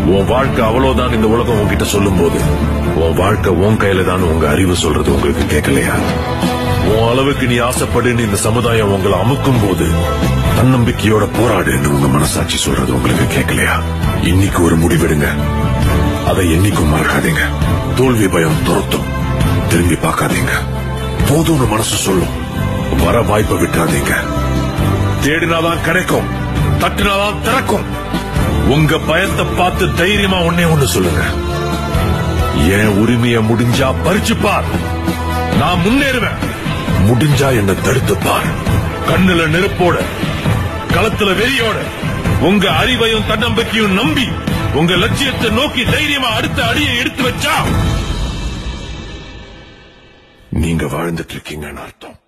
உன் வாழ்க்கை அவ்வளவுதான் இந்த உலகம் உன்கிட்ட சொல்லும் போது உன் வாழ்க்கை உன் கையில தான் உங்க அறிவு சொல்றது உங்களுக்கு கேட்கலையா உன் அளவுக்கு நீ ஆசைப்படுன்னு இந்த சமுதாயம் உங்களை அமுக்கும் போது தன்னம்பிக்கையோட போராடுன்னு உங்க மனசாட்சி சொல்றது உங்களுக்கு கேட்கலையா இன்னைக்கு ஒரு முடிவெடுங்க அதை என்னைக்கும் மறக்காதீங்க தோல்வி பயம் துரத்தும் திரும்பி பார்க்காதீங்க போதும்னு மனசு சொல்லும் வர வாய்ப்பை விட்டுறாதீங்க தேடினாதான் கிடைக்கும் தட்டினாதான் திறக்கும் உங்க பயத்தை பார்த்து தைரியமா ஒன்னே ஒண்ணு சொல்லுங்க என் உரிமைய முடிஞ்சா பறிச்சு பார் நான் முன்னேறுவேன் முடிஞ்சா என்ன தடுத்து பார் கண்ணுல நெருப்போட களத்துல வெறியோட உங்க அறிவையும் தன்னம்பிக்கையும் நம்பி உங்க லட்சியத்தை நோக்கி தைரியமா அடுத்த அடியை எடுத்து வச்சா நீங்க வாழ்ந்துட்டு இருக்கீங்கன்னு அர்த்தம்